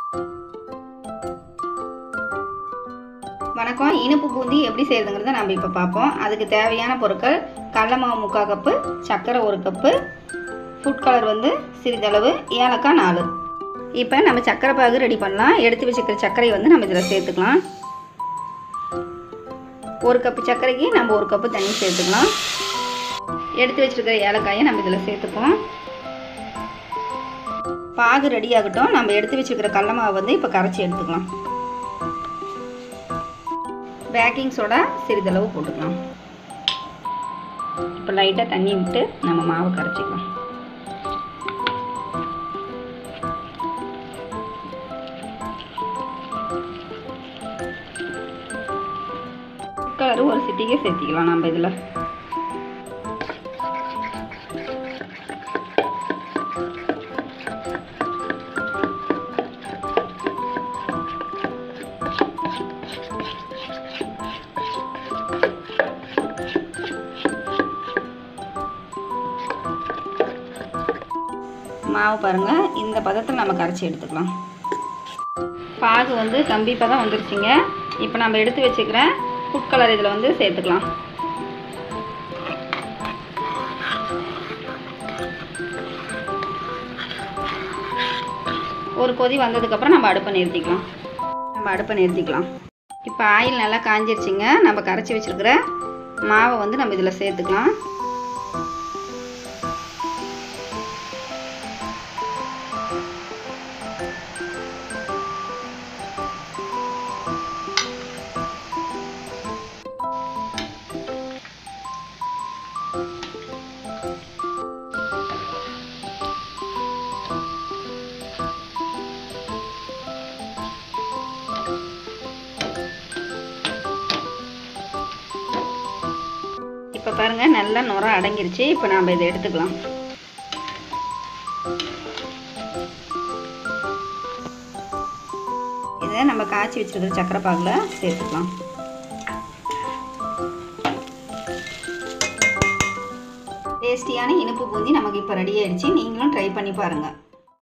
வணக்கம் இனிப்பு பூந்தி எப்படி செய்யறதுங்கிறத நம்ம இப்போ பார்ப்போம் அதுக்கு தேவையான பொருட்கள் கடல மாவு முக்கால் கப்பு சர்க்கரை ஒரு கப்பு ஃபுட் கலர் வந்து சிறிதளவு ஏலக்காய் நாலு இப்போ நம்ம சர்க்கரை பாகு ரெடி பண்ணலாம் எடுத்து வச்சுக்கிற சர்க்கரையை வந்து நம்ம இதில் சேர்த்துக்கலாம் ஒரு கப்பு சர்க்கரைக்கு நம்ம ஒரு கப்பு தண்ணி சேர்த்துக்கலாம் எடுத்து வச்சிருக்கிற ஏலக்காயை நம்ம இதில் சேர்த்துப்போம் பாகு ரெடி ஆகட்டும் நம்ம எடுத்து வச்சுருக்கிற கடல மாவு வந்து இப்போ கரைச்சி எடுத்துக்கலாம் பேக்கிங் சோடா சிறிதளவு போட்டுக்கலாம் இப்போ லைட்டாக தண்ணி விட்டு நம்ம மாவை கரைச்சிக்கலாம் கலரு ஒரு சிட்டிக்கே சேர்த்திக்கலாம் நம்ம இதில் மாவு பாருங்கள் இந்த பதத்தில் நம்ம கரைச்சி எடுத்துக்கலாம் பாகு வந்து கம்பி பதம் வந்துருச்சுங்க இப்போ நம்ம எடுத்து வச்சுக்கிற ஃபுட் கலர் இதில் வந்து சேர்த்துக்கலாம் ஒரு கொதி வந்ததுக்கப்புறம் நம்ம அடுப்பை நிறுத்திக்கலாம் நம்ம அடுப்பை நிறுத்திக்கலாம் இப்போ ஆயில் நல்லா காஞ்சிருச்சுங்க நம்ம கரைச்சி வச்சுருக்கிற மாவை வந்து நம்ம இதில் சேர்த்துக்கலாம் இப்போ பாருங்கள் நல்லா நுர அடங்கிருச்சு இப்போ நாம் இதை எடுத்துக்கலாம் இதை நம்ம காய்ச்சி வச்சுருக்கிற சக்கரை பாகில் சேர்த்துக்கலாம் டேஸ்டியான இனிப்பு பூந்தி நமக்கு இப்போ ரெடி ஆயிடுச்சு நீங்களும் ட்ரை பண்ணி பாருங்கள்